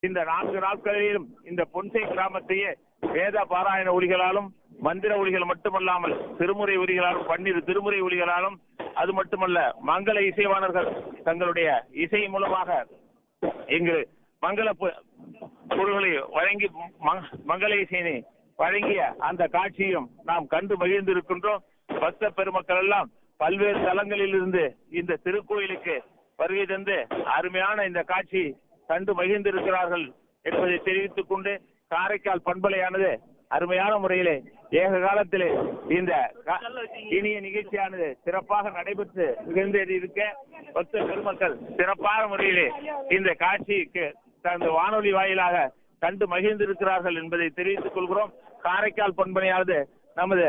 இந்த நான்கு நாட்களிலும் இந்த பொன்சை கிராமத்தையே வேத பாராயண ஒலிகளாலும் மந்திர ஒலிகள் மட்டுமல்லாமல் திருமுறை ஒலிகளாலும் பன்னிரு திருமுறை ஒலிகளாலும் அது மட்டுமல்ல மங்கள இசைவாணர்கள் தங்களுடைய இசை மூலமாக இங்கு மங்கள பொ- பொருள்களை வழங்கி ம- மங்கள இசையினை வழங்கிய அந்த காட்சியும் நாம் கண்டு மகிழ்ந்திருக்கின்றோம் பக்த பெருமக்கள் எல்லாம் பல்வேறு தலங்களில் இருந்து இந்த திருக்கோயிலுக்கு வருகை தந்து அருமையான இந்த காட்சி கண்டு மகிழ்ந்திருக்கிறார்கள் என்பதை தெரிவித்துக் கொண்டு காரைக்கால் பண்பலையானது அருமையான முறையிலே ஏக காலத்திலே இந்த கா- இனிய நிகழ்ச்சியானது சிறப்பாக நடைபெற்று நிகழ்ந்து இருக்க பக்த பெருமக்கள் சிறப்பான முறையிலே இந்த காட்சிக்கு தனது வானொலி வாயிலாக கண்டு மகிழ்ந்திருக்கிறார்கள் என்பதை தெரிவித்துக் கொள்கிறோம் காரைக்கால் பண்பனையானது நமது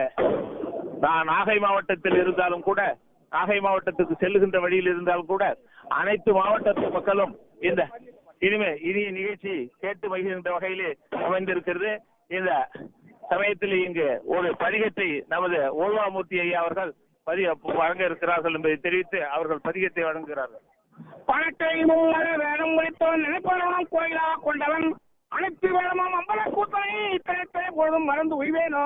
நா- நாகை மாவட்டத்தில் இருந்தாலும் கூட நாகை மாவட்டத்துக்கு செல்லுகின்ற வழியில் இருந்தாலும் கூட அனைத்து மாவட்டத்து மக்களும் இந்த இனிமே இனிய நிகழ்ச்சி கேட்டு மகிழ்கின்ற வகையிலே அமைந்திருக்கிறது இந்த சமயத்தில் இங்கு ஒரு பதிகத்தை நமது ஓல்வாமூர்த்தி ஐயா அவர்கள் பதிக வழங்க இருக்கிறார்கள் என்பதை தெரிவித்து அவர்கள் பதிகத்தை வழங்குகிறார்கள் பணத்தை மூவர வேடம் முடித்தவன் நினைப்பவனும் கோயிலா கொண்டவன் அனைத்து வேடமும் அம்பல கூத்தனை இத்தனை பொழுதும் மறந்து உய்வேனோ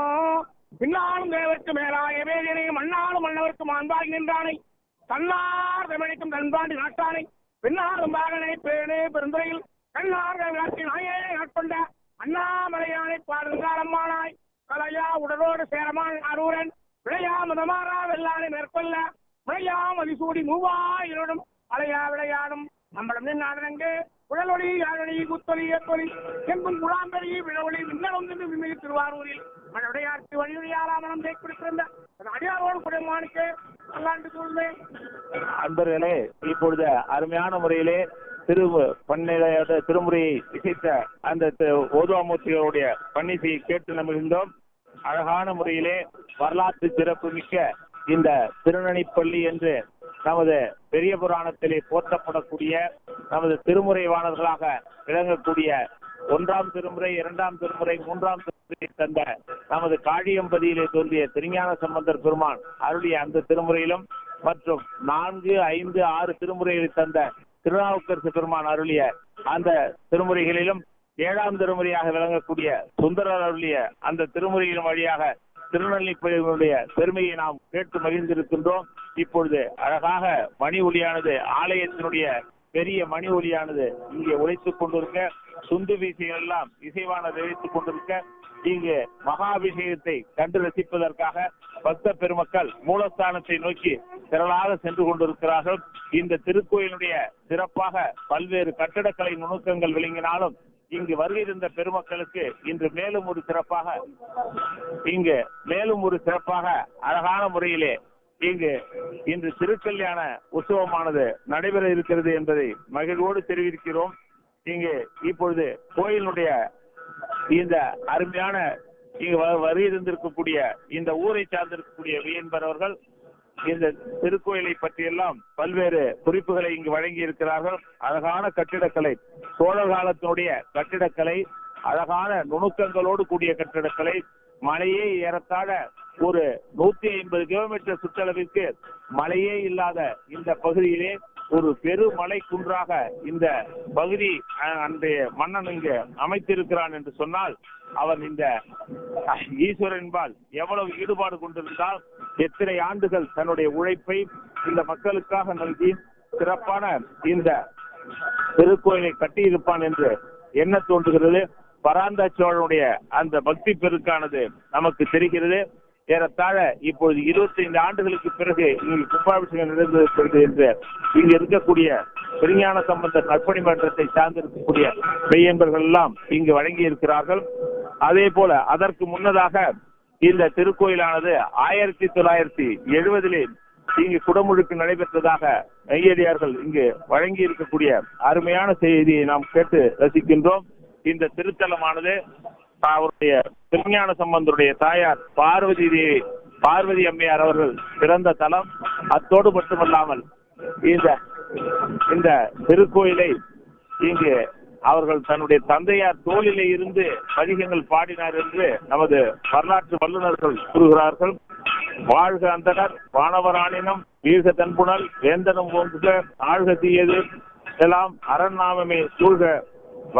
பின்னாலும் தேவருக்கு மேலாய வேதினை மண்ணாலும் மன்னவருக்கு மாண்பாகி நின்றானை தன்னார் தமிழைக்கும் தன்பாண்டி நாட்டானை பின்னாரும் பாகனை பேணு பெருந்துறையில் கண்ணார்கள் நாட்டி நாயே நாட்கொண்ட அண்ணாமலையானை பாடுங்கால் அம்மானாய் கலையா உடலோடு சேரமான் அரூரன் விளையா முதமாறா வெள்ளானை மேற்கொள்ள விளையா மதிசூடி மூவாயிரம் அலையா விளையாடும் நம்மளம் நின்னாடனங்கு குழலொளி யாழொளி குத்தொலி ஏத்தொலி எங்கும் குழாம்பெறி விழொளி விண்ணளம் நின்று விமிகு திருவாரூரில் மழையார்த்தி வழியொழியாராமணம் தேய்ப்பிடித்திருந்த அடியாரோடு குடமானுக்கு அல்லாண்டு சொல்வேன் அன்பர்களே இப்பொழுது அருமையான முறையிலே திரு பன்னிலையோட திருமுறையை இசைத்த அந்த தி- ஓதுவாமூர்த்திகளுடைய பன்னிசையை கேட்டு நம்புகின்றோம் அழகான முறையிலே வரலாற்று சிறப்பு மிக்க இந்த திருநனிப்பள்ளி என்று நமது பெரிய புராணத்திலே போற்றப்படக்கூடிய நமது திருமுறைவாணர்களாக விளங்கக்கூடிய ஒன்றாம் திருமுறை இரண்டாம் திருமுறை மூன்றாம் திருமுறை தந்த நமது காழியம்பதியிலே தோன்றிய திருஞான சம்பந்தர் பெருமான் அருளிய அந்த திருமுறையிலும் மற்றும் நான்கு ஐந்து ஆறு திருமுறைகளை தந்த திருநாவுக்கரசு பெருமான் அருளிய அந்த திருமுறைகளிலும் ஏழாம் திருமுறையாக விளங்கக்கூடிய சுந்தரர் அருளிய அந்த திருமுறையின் வழியாக திருநெல்வேலியுடைய பெருமையை நாம் கேட்டு மகிழ்ந்திருக்கின்றோம் இப்பொழுது அழகாக மணி ஒலியானது ஆலயத்தினுடைய பெரிய மணி ஒலியானது இங்கே உழைத்துக் கொண்டிருக்க சுந்து வீசிகள் எல்லாம் இசைவான தெரிவித்துக் கொண்டிருக்க இங்கு மகாபிஷேகத்தை கண்டு ரசிப்பதற்காக பக்த பெருமக்கள் மூலஸ்தானத்தை நோக்கி திரளாக சென்று கொண்டிருக்கிறார்கள் இந்த திருக்கோயிலுடைய சிறப்பாக பல்வேறு கட்டடக்கலை நுணுக்கங்கள் விளங்கினாலும் இங்கு வருகை இருந்த பெருமக்களுக்கு இன்று மேலும் ஒரு சிறப்பாக இங்கு மேலும் ஒரு சிறப்பாக அழகான முறையிலே இங்கு இன்று திருக்கல்யாண உற்சவமானது நடைபெற இருக்கிறது என்பதை மகிழ்வோடு தெரிவிக்கிறோம் இங்கு இப்பொழுது கோயிலுடைய இந்த அருமையான இங்கு வ- வருகை இருந்திருக்கக்கூடிய இந்த ஊரை சார்ந்திருக்கக்கூடிய வியன்பர் அவர்கள் இந்த திருக்கோயிலை பற்றியெல்லாம் பல்வேறு குறிப்புகளை இங்கு வழங்கி இருக்கிறார்கள் அழகான கட்டிடக்கலை சோழர் காலத்தினுடைய கட்டிடக்கலை அழகான நுணுக்கங்களோடு கூடிய கட்டிடக்கலை மலையே ஏறத்தாழ ஒரு நூத்தி ஐம்பது கிலோமீட்டர் சுற்றளவிற்கு மலையே இல்லாத இந்த பகுதியிலே ஒரு பெருமலை குன்றாக இந்த பகுதி அஹ், அன்றைய மன்னன் இங்கு அமைத்திருக்கிறான் என்று சொன்னால் அவன் இந்த அஹ், ஈஸ்வரன் என்பால் எவ்வளவு ஈடுபாடு கொண்டிருந்தால் எத்தனை ஆண்டுகள் தன்னுடைய உழைப்பை இந்த மக்களுக்காக நல்கி சிறப்பான இந்த திருக்கோயிலை கட்டியிருப்பான் என்று எண்ண தோன்றுகிறது பராந்தா சோழனுடைய அந்த பக்தி பெருக்கானது நமக்கு தெரிகிறது ஏறத்தாழ இப்பொழுது 25 ஆண்டுகளுக்கு பிறகு இங்கு கும்பாபிஷேகம் நடந்திருக்கிறது என்று இங்கு இருக்கக்கூடிய திருஞான சம்பந்த கற்பணி மன்றத்தை சார்ந்திருக்கக்கூடிய மெய்யன்பர்கள் எல்லாம் இங்கு வழங்கி இருக்கிறார்கள் அதே போல அதற்கு முன்னதாக இந்த திருக்கோயிலானது ஆயிரத்தி தொள்ளாயிரத்தி எழுபதிலே இங்கு குடமுழுக்கு நடைபெற்றதாக மெய்யடியார்கள் இங்கு வழங்கி இருக்கக்கூடிய அருமையான செய்தியை நாம் கேட்டு ரசிக்கின்றோம் இந்த திருத்தலமானது அவருடைய திருஞான சம்பந்தருடைய தாயார் பார்வதி தேவி பார்வதி அம்மையார் அவர்கள் பிறந்த தலம் அத்தோடு மட்டுமல்லாமல் இந்த இந்த திருக்கோயிலை இங்கு அவர்கள் தன்னுடைய தந்தையார் தோளிலே இருந்து பதிகங்கள் பாடினார் என்று நமது வரலாற்று வல்லுநர்கள் கூறுகிறார்கள் வாழ்க அந்தனர் வானவராணினம் வீழ்க தன்புணல் வேந்தனும் போன்ற ஆழ்க தீயது எல்லாம் அரண் நாமமே சூழ்க